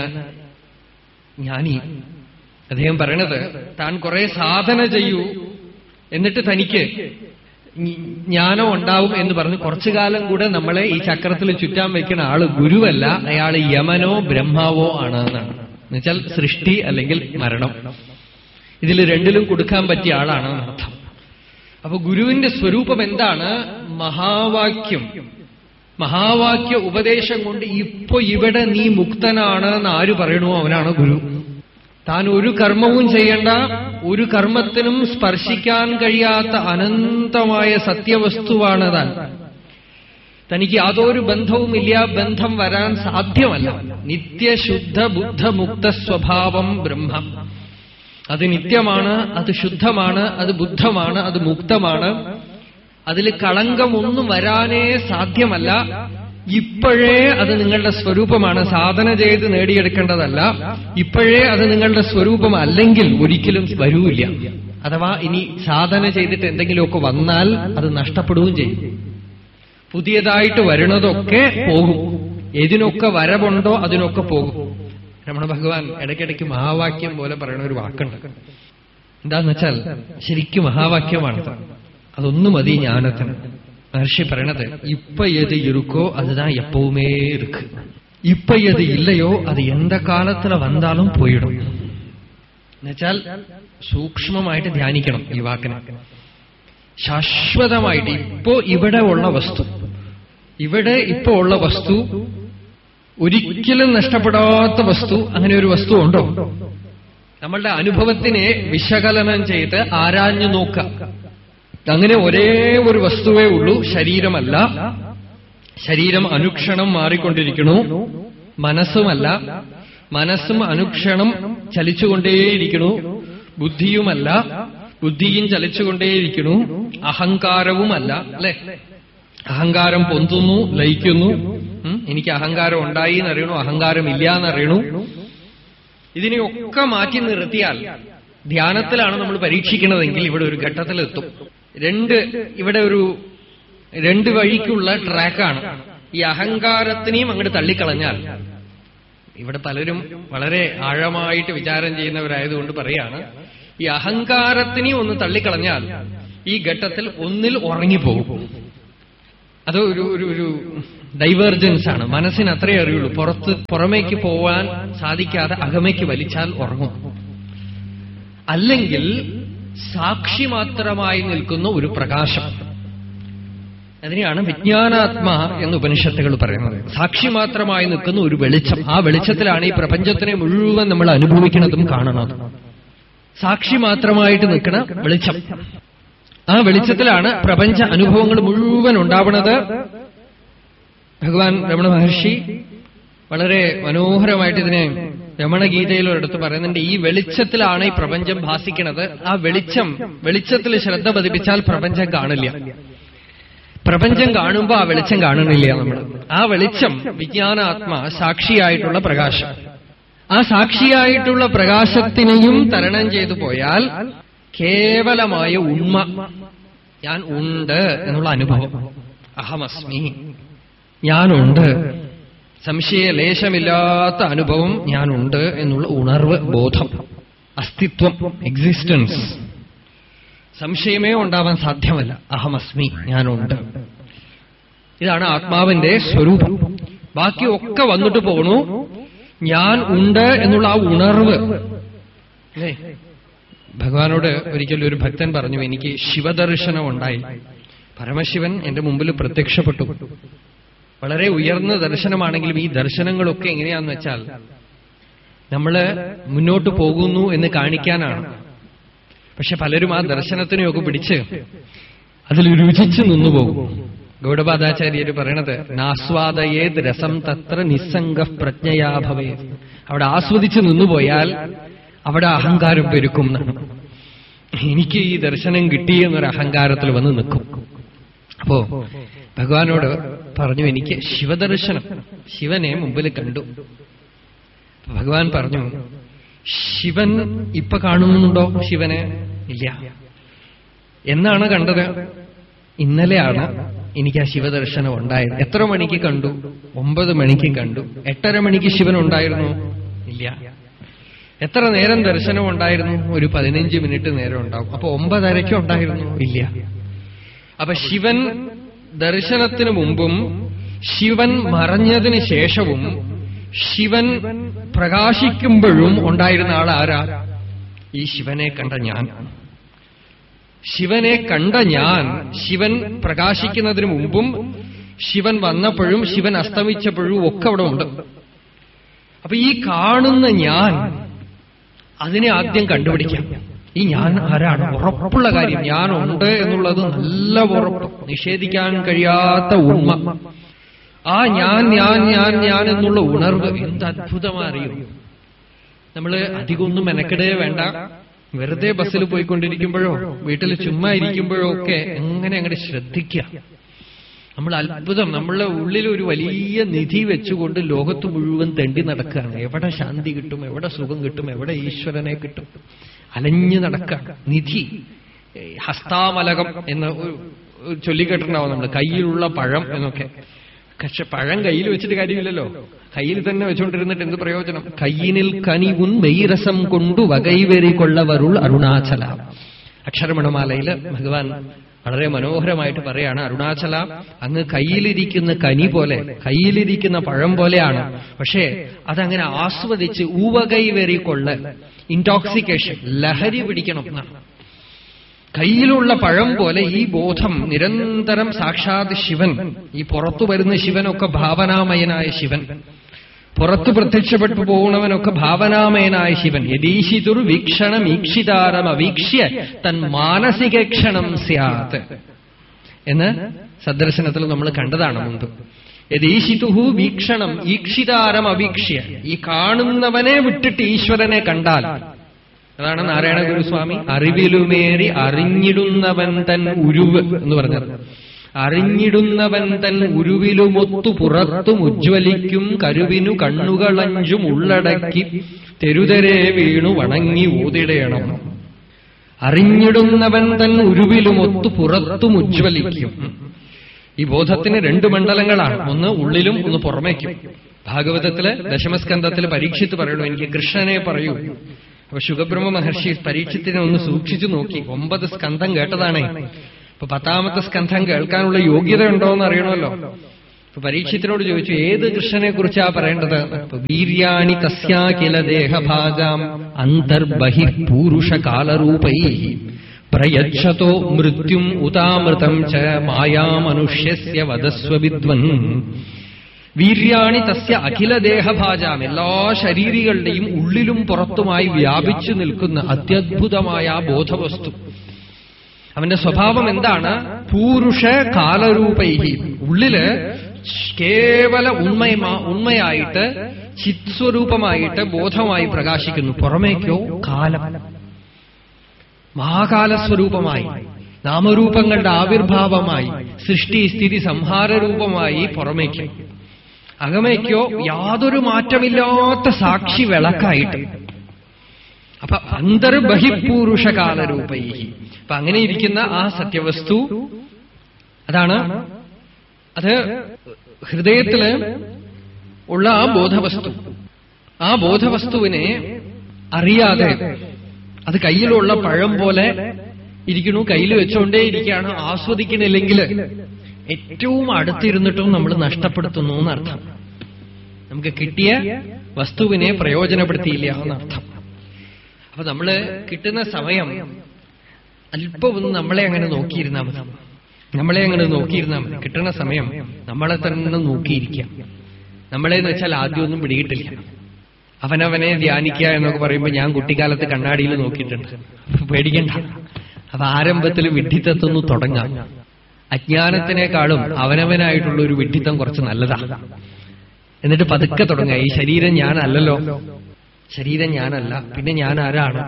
ജ്ഞാനി അദ്ദേഹം പറയണത് താൻ കുറെ സാധന ചെയ്യൂ എന്നിട്ട് തനിക്ക് ജ്ഞ- ജ്ഞാനം ഉണ്ടാവും എന്ന് പറഞ്ഞ് കുറച്ചു കാലം കൂടെ നമ്മളെ ഈ ചക്രത്തിൽ ചുറ്റാൻ വെക്കുന്ന ആള് ഗുരുവല്ല അയാൾ യമനോ ബ്രഹ്മാവോ ആണ് എന്നാണ് എന്നുവെച്ചാൽ സൃഷ്ടി അല്ലെങ്കിൽ മരണം ഇതിൽ രണ്ടിലും കൊടുക്കാൻ പറ്റിയ ആളാണ് അർത്ഥം അപ്പൊ ഗുരുവിന്റെ സ്വരൂപം എന്താണ് മഹാവാക്യം മഹാവാക്യ ഉപദേശം കൊണ്ട് ഇപ്പൊ ഇവിടെ നീ മുക്തനാണ് എന്ന് ആര് പറയണോ അവനാണ് ഗുരു താൻ ഒരു കർമ്മവും ചെയ്യേണ്ട ഒരു കർമ്മത്തിനും സ്പർശിക്കാൻ കഴിയാത്ത അനന്തമായ സത്യവസ്തുവാണ് താൻ തനിക്ക് യാതൊരു ബന്ധവുമില്ല ബന്ധം വരാൻ സാധ്യമല്ല നിത്യശുദ്ധ ബുദ്ധമുക്ത സ്വഭാവം ബ്രഹ്മം അത് നിത്യമാണ് അത് ശുദ്ധമാണ് അത് ബുദ്ധമാണ് അത് മുക്തമാണ് അതിൽ കളങ്കമൊന്നും വരാനേ സാധ്യമല്ല ഇപ്പോഴേ അത് നിങ്ങളുടെ സ്വരൂപമാണ് സാധന ചെയ്ത് നേടിയെടുക്കേണ്ടതല്ല ഇപ്പോഴേ അത് നിങ്ങളുടെ സ്വരൂപം അല്ലെങ്കിൽ ഒരിക്കലും വരൂല്ല അഥവാ ഇനി സാധന ചെയ്തിട്ട് എന്തെങ്കിലുമൊക്കെ വന്നാൽ അത് നഷ്ടപ്പെടുകയും ചെയ്യും പുതിയതായിട്ട് വരുന്നതൊക്കെ പോകും ഏതിനൊക്കെ വരവുണ്ടോ അതിനൊക്കെ പോകും രമണ ഭഗവാൻ ഇടയ്ക്കിടയ്ക്ക് മഹാവാക്യം പോലെ പറയുന്ന ഒരു വാക്കുണ്ട് എന്താന്ന് വെച്ചാൽ ശരിക്കും മഹാവാക്യമാണ് അതൊന്നു മതി ജ്ഞാനത്തിന് മഹർഷി പറയണത് ഇപ്പൊ എത് ഇരുക്കോ അതുதான் எப்பவுமே இருக்கு இப்ப எது இல்லையோ அது எந்த காலத்துல வந்தாலும் போயிடும் എന്നുവെച്ചാൽ സൂക്ഷ്മമായിട്ട് ധ്യാനിക്കണം ഈ വാക്കിനെ ശാശ്വതമായിട്ട് ഇപ്പോ ഇവിടെ ഉള്ള വസ്തു ഇവിടെ ഇപ്പോ ഉള്ള വസ്തു ഒരിക്കലും നഷ്ടപ്പെടാത്ത വസ്തു അങ്ങനെ ഒരു വസ്തു ഉണ്ടോ നമ്മളുടെ അനുഭവത്തിനെ വിശകലനം ചെയ്ത് ആരാഞ്ഞു നോക്കാം അങ്ങനെ ഒരേ ഒരു വസ്തുവേ ഉള്ളൂ ശരീരമല്ല ശരീരം അനുക്ഷണം മാറിക്കൊണ്ടിരിക്കണു മനസ്സുമല്ല മനസ്സും അനുക്ഷണം ചലിച്ചുകൊണ്ടേയിരിക്കണു ബുദ്ധിയുമല്ല ബുദ്ധിയും ചലിച്ചുകൊണ്ടേയിരിക്കണു അഹങ്കാരവുമല്ല അല്ലെ അഹങ്കാരം പൊന്തുന്നു ലയിക്കുന്നു ഉം, എനിക്ക് അഹങ്കാരം ഉണ്ടായി എന്നറിയണു അഹങ്കാരം ഇല്ല എന്നറിയണു ഇതിനെയൊക്കെ മാറ്റി നിർത്തിയാൽ ധ്യാനത്തിലാണ് നമ്മൾ പരീക്ഷിക്കുന്നതെങ്കിൽ ഇവിടെ ഒരു ഘട്ടത്തിലെത്തും രണ്ട് ഇവിടെ ഒരു രണ്ട് വഴിക്കുള്ള ട്രാക്കാണ് ഈ അഹങ്കാരത്തിനെയും അങ്ങോട്ട് തള്ളിക്കളഞ്ഞാൽ ഇവിടെ പലരും വളരെ ആഴമായിട്ട് വിചാരം ചെയ്യുന്നവരായതുകൊണ്ട് പറയാണ് ഈ അഹങ്കാരത്തിനെയും ഒന്ന് തള്ളിക്കളഞ്ഞാൽ ഈ ഘട്ടത്തിൽ ഒന്നിൽ ഉറങ്ങിപ്പോകും അത് ഒരു ഒരു ഒരു ഡൈവേർജൻസ് ആണ് മനസ്സിന് അത്രേ അറിയുള്ളൂ പുറത്ത് പുറമേക്ക് പോവാൻ സാധിക്കാതെ അകമയ്ക്ക് വലിച്ചാൽ ഉറങ്ങും അല്ലെങ്കിൽ സാക്ഷി മാത്രമായി നിൽക്കുന്ന ഒരു പ്രകാശം അതിനെയാണ് വിജ്ഞാനാത്മ എന്ന് ഉപനിഷത്തുകൾ പറയുന്നത് സാക്ഷി മാത്രമായി നിൽക്കുന്ന ഒരു വെളിച്ചം ആ വെളിച്ചത്തിലാണ് ഈ പ്രപഞ്ചത്തിനെ മുഴുവൻ നമ്മൾ അനുഭവിക്കുന്നതും കാണുന്നതും സാക്ഷി മാത്രമായിട്ട് നിൽക്കുന്ന വെളിച്ചം ആ വെളിച്ചത്തിലാണ് പ്രപഞ്ച അനുഭവങ്ങൾ മുഴുവൻ ഉണ്ടാവുന്നത് ഭഗവാൻ രമണ മഹർഷി വളരെ മനോഹരമായിട്ട് ഇതിനെ രമണഗീതയിൽ ഒരിടത്ത് പറയുന്നുണ്ട് ഈ വെളിച്ചത്തിലാണ് ഈ പ്രപഞ്ചം ഭാസിക്കുന്നത് ആ വെളിച്ചം വെളിച്ചത്തിൽ ശ്രദ്ധ പതിപ്പിച്ചാൽ പ്രപഞ്ചം കാണില്ല പ്രപഞ്ചം കാണുമ്പോൾ ആ വെളിച്ചം കാണുന്നില്ല നമ്മൾ ആ വെളിച്ചം വിജ്ഞാനാത്മ സാക്ഷിയായിട്ടുള്ള പ്രകാശം ആ സാക്ഷിയായിട്ടുള്ള പ്രകാശത്തിനെയും തരണം ചെയ്തു പോയാൽ കേവലമായ ഉണ്മ ഞാൻ ഉണ്ട് എന്നുള്ള അനുഭവം അഹമസ്മി ഞാനുണ്ട് സംശയലേശമില്ലാത്ത അനുഭവം ഞാനുണ്ട് എന്നുള്ള ഉണർവ് ബോധം അസ്തിത്വം എക്സിസ്റ്റൻസ് സംശയമേ ഉണ്ടാവാൻ സാധ്യമല്ല അഹമസ്മി ഞാനുണ്ട് ഇതാണ് ആത്മാവിന്റെ സ്വരൂപം ബാക്കിയൊക്കെ വന്നിട്ട് പോകണു ഞാൻ ഉണ്ട് എന്നുള്ള ആ ഉണർവ് അല്ലേ ഭഗവാനോട് ഒരിക്കലും ഒരു ഭക്തൻ പറഞ്ഞു എനിക്ക് ശിവദർശനം ഉണ്ടായി പരമശിവൻ എന്റെ മുമ്പിൽ പ്രത്യക്ഷപ്പെട്ടു വളരെ ഉയർന്ന ദർശനമാണെങ്കിലും ഈ ദർശനങ്ങളൊക്കെ എങ്ങനെയാന്ന് വെച്ചാൽ നമ്മള് മുന്നോട്ട് പോകുന്നു എന്ന് കാണിക്കാനാണ് പക്ഷെ പലരും ആ ദർശനത്തിനെയൊക്കെ പിടിച്ച് അതിൽ രുചിച്ചു നിന്നുപോകും ഗൗഡപാദാചാര്യര് പറയണത് നാസ്വാദയേത് രസം തത്ര നിസ്സംഗ പ്രജ്ഞയാഭവേ അവിടെ ആസ്വദിച്ചു നിന്നുപോയാൽ അവിടെ അഹങ്കാരം പെരുക്കും എന്നാണ് എനിക്ക് ഈ ദർശനം കിട്ടി എന്നൊരു അഹങ്കാരത്തിൽ വന്ന് നിൽക്കും അപ്പോ ഭഗവാനോട് പറഞ്ഞു എനിക്ക് ശിവദർശനം ശിവനെ മുമ്പിൽ കണ്ടു ഭഗവാൻ പറഞ്ഞു ശിവൻ ഇപ്പൊ കാണുന്നുണ്ടോ ശിവനെ ഇല്ല എന്നാണ് കണ്ടത് ഇന്നലെയാണ് എനിക്ക് ആ ശിവദർശനം ഉണ്ടായത് എത്ര മണിക്ക് കണ്ടു ഒമ്പത് മണിക്ക് കണ്ടു എട്ടര മണിക്ക് ശിവൻ ഉണ്ടായിരുന്നു ഇല്ല എത്ര നേരം ദർശനം ഉണ്ടായിരുന്നു ഒരു പതിനഞ്ച് മിനിറ്റ് നേരം ഉണ്ടാവും അപ്പൊ ഒമ്പതരയ്ക്ക് ഉണ്ടായിരുന്നു ഇല്ല അപ്പൊ ശിവൻ ദർശനത്തിന് മുമ്പും ശിവൻ മറഞ്ഞതിന് ശേഷവും ശിവൻ പ്രകാശിക്കുമ്പോഴും ഉണ്ടായിരുന്ന ആൾ ആരാ ഈ ശിവനെ കണ്ട ഞാൻ ശിവനെ കണ്ട ഞാൻ ശിവൻ പ്രകാശിക്കുന്നതിന് മുമ്പും ശിവൻ വന്നപ്പോഴും ശിവൻ അസ്തമിച്ചപ്പോഴും ഒക്കെ അവിടെ ഉണ്ട് അപ്പൊ ഈ കാണുന്ന ഞാൻ അതിനെ ആദ്യം കണ്ടുപിടിക്കാം ഈ ഞാൻ ആരാണ് ഉറപ്പുള്ള കാര്യം ഞാനുണ്ട് എന്നുള്ളത് നല്ല ഉറപ്പ് നിഷേധിക്കാൻ കഴിയാത്ത ഉണ്മ ആ ഞാൻ ഞാൻ ഞാൻ ഞാൻ എന്നുള്ള ഉണർവ് എന്ത് അത്ഭുതമറിയും നമ്മള് അധികമൊന്നും മെനക്കെടേ വേണ്ട വെറുതെ ബസ്സിൽ പോയിക്കൊണ്ടിരിക്കുമ്പോഴോ വീട്ടിൽ ചുമ്മാ ഇരിക്കുമ്പോഴോ ഒക്കെ എങ്ങനെ അങ്ങോട്ട് ശ്രദ്ധിക്കുക നമ്മൾ അത്ഭുതം നമ്മളുടെ ഉള്ളിൽ ഒരു വലിയ നിധി വെച്ചുകൊണ്ട് ലോകത്ത് മുഴുവൻ തെണ്ടി നടക്കുകയാണ് എവിടെ ശാന്തി കിട്ടും എവിടെ സുഖം കിട്ടും എവിടെ ഈശ്വരനെ കിട്ടും അലഞ്ഞു നടക്കുക നിധി ഏ, ഹസ്താമലകം എന്ന് ഒരു ഒരു ചൊല്ലിക്കെട്ടുണ്ടാവും നമ്മൾ കയ്യിലുള്ള പഴം എന്നൊക്കെ പക്ഷെ പഴം കയ്യിൽ വെച്ചിട്ട് കാര്യമില്ലല്ലോ കയ്യിൽ തന്നെ വെച്ചുകൊണ്ടിരുന്നിട്ട് എന്ത് പ്രയോജനം കയ്യിനിൽ കനിവുൻ മെയ്രസം കൊണ്ടു വകൈവരി കൊള്ളവരുൾ അരുണാചല അക്ഷരമണമാലയില് ഭഗവാൻ വളരെ മനോഹരമായിട്ട് പറയാണ് അരുണാചല അങ്ങ് കയ്യിലിരിക്കുന്ന കനി പോലെ കയ്യിലിരിക്കുന്ന പഴം പോലെയാണ് പക്ഷേ അതങ്ങനെ ആസ്വദിച്ച് ഊവകൈവരി കൊള്ള ഇൻടോക്സിക്കേഷൻ ലഹരി പിടിക്കണം എന്നാണ് കയ്യിലുള്ള പഴം പോലെ ഈ ബോധം നിരന്തരം സാക്ഷാത് ശിവൻ ഈ പുറത്തു വരുന്ന ശിവനൊക്കെ ഭാവനാമയനായ ശിവൻ പുറത്തു പ്രത്യക്ഷപ്പെട്ടു പോകുന്നവനൊക്കെ ഭാവനാമയനായ ശിവൻ യദീശിതുർ വീക്ഷണം ഈക്ഷിതാരം അവീക്ഷ്യ തൻ മാനസികക്ഷണം സ്യാത് എന്ന് സദർശനത്തിൽ നമ്മൾ കണ്ടതാണ് മുമ്പ് യദീശിതുഹു വീക്ഷണം ഈക്ഷിതാരം അവീക്ഷ്യ ഈ കാണുന്നവനെ വിട്ടിട്ട് ഈശ്വരനെ കണ്ടാൽ അതാണ് നാരായണ ഗുരുസ്വാമി അറിവിലുമേറി അറിഞ്ഞിടുന്നവൻ തൻ ഉരുവ് എന്ന് പറഞ്ഞത് അറിഞ്ഞിടുന്നവൻ തൻ ഉരുവിലുമൊത്തു പുറത്തും ഉജ്ജ്വലിക്കും കരുവിനു കണ്ണുകളഞ്ചും ഉള്ളടക്കി തെരുതരെ വീണു വണങ്ങി ഊതിടയണം അറിഞ്ഞിടുന്നവൻ തൻ ഉരുവിലുമൊത്തു പുറത്തും ഉജ്ജ്വലിക്കും ഈ ബോധത്തിന് രണ്ട് മണ്ഡലങ്ങളാണ് ഒന്ന് ഉള്ളിലും ഒന്ന് പുറമേക്കും ഭാഗവതത്തില് ദശമസ്കന്ധത്തിൽ പരീക്ഷിത്ത് പറയണു എനിക്ക് കൃഷ്ണനെ പറയൂ അപ്പൊ ശുഖബ്രഹ്മ മഹർഷി പരീക്ഷത്തിനെ ഒന്ന് സൂക്ഷിച്ചു നോക്കി ഒമ്പത് സ്കന്ധം കേട്ടതാണേ ഇപ്പൊ പത്താമത്തെ സ്കന്ധം കേൾക്കാനുള്ള യോഗ്യത ഉണ്ടോ എന്ന് അറിയണമല്ലോ അപ്പൊ പരീക്ഷത്തിനോട് ചോദിച്ചു ഏത് കൃഷ്ണനെ കുറിച്ചാ പറയേണ്ടത് അപ്പൊ വീര്യാണി തസ്യാ കില ദേഹഭാജാം അന്തർബഹി പൂരുഷ കാലരൂപൈ പ്രയച്ഛതോ മൃത്യും ഉതാമൃതം ച മായാമനുഷ്യസ്യ വദസ്വ വിദ്വൻ വീര്യാണി തസ്യ അഖില ദേഹഭാജാം എല്ലാ ശരീരികളുടെയും ഉള്ളിലും പുറത്തുമായി വ്യാപിച്ചു നിൽക്കുന്ന അത്യദ്ഭുതമായ ആ ബോധവസ്തു അവന്റെ സ്വഭാവം എന്താണ് പൂരുഷ കാലരൂപൈഹി ഉള്ളില് കേവല ഉണ്മയമാ ഉണ്മയായിട്ട് ചിത്സ്വരൂപമായിട്ട് ബോധമായി പ്രകാശിക്കുന്നു പുറമേക്കോ കാലം മഹാകാലസ്വരൂപമായി നാമരൂപങ്ങളുടെ ആവിർഭാവമായി സൃഷ്ടി സ്ഥിതി സംഹാര രൂപമായി പുറമേക്ക് അകമേക്കോ യാതൊരു മാറ്റമില്ലാത്ത സാക്ഷി വിളക്കായിട്ട് അപ്പൊ അന്തർബഹിപൂരുഷകാലരൂപൈ അപ്പൊ അങ്ങനെ ഇരിക്കുന്ന ആ സത്യവസ്തു അതാണ് അത് ഹൃദയത്തില് ഉള്ള ആ ബോധവസ്തു ആ ബോധവസ്തുവിനെ അറിയാതെ അത് കയ്യിലുള്ള പഴം പോലെ ഇരിക്കണു കയ്യിൽ വെച്ചുകൊണ്ടേ ഇരിക്കുകയാണ് ആസ്വദിക്കണില്ലെങ്കിൽ ഏറ്റവും അടുത്തിരുന്നിട്ടും നമ്മൾ നഷ്ടപ്പെടുത്തുന്നു എന്നർത്ഥം നമുക്ക് കിട്ടിയ വസ്തുവിനെ പ്രയോജനപ്പെടുത്തിയില്ല എന്നർത്ഥം അപ്പൊ നമ്മള് കിട്ടുന്ന സമയം അല്പം ഒന്ന് നമ്മളെ അങ്ങനെ നോക്കിയിരുന്നാൽ മതി നമ്മളെ അങ്ങനെ നോക്കിയിരുന്നാൽ മതി കിട്ടുന്ന സമയം നമ്മളെ തന്നെ നോക്കിയിരിക്കാം നമ്മളെ എന്ന് വെച്ചാൽ ആദ്യമൊന്നും പിടികിട്ടില്ല അവനവനെ ധ്യാനിക്കുക എന്നൊക്കെ പറയുമ്പോൾ ഞാൻ കുട്ടിക്കാലത്ത് കണ്ണാടിയിൽ നോക്കിയിട്ടുണ്ട് അപ്പൊ പേടിക്കണ്ട അപ്പൊ ആരംഭത്തിൽ വിഡ്ഢിത്തത്തൊന്ന് തുടങ്ങാം അജ്ഞാനത്തിനേക്കാളും അവനവനായിട്ടുള്ള ഒരു വിഡ്ഢിത്തം കുറച്ച് നല്ലതാ എന്നിട്ട് പതുക്കെ തുടങ്ങുക ഈ ശരീരം ഞാനല്ലല്ലോ ശരീരം ഞാനല്ല പിന്നെ ഞാൻ ആരാണ്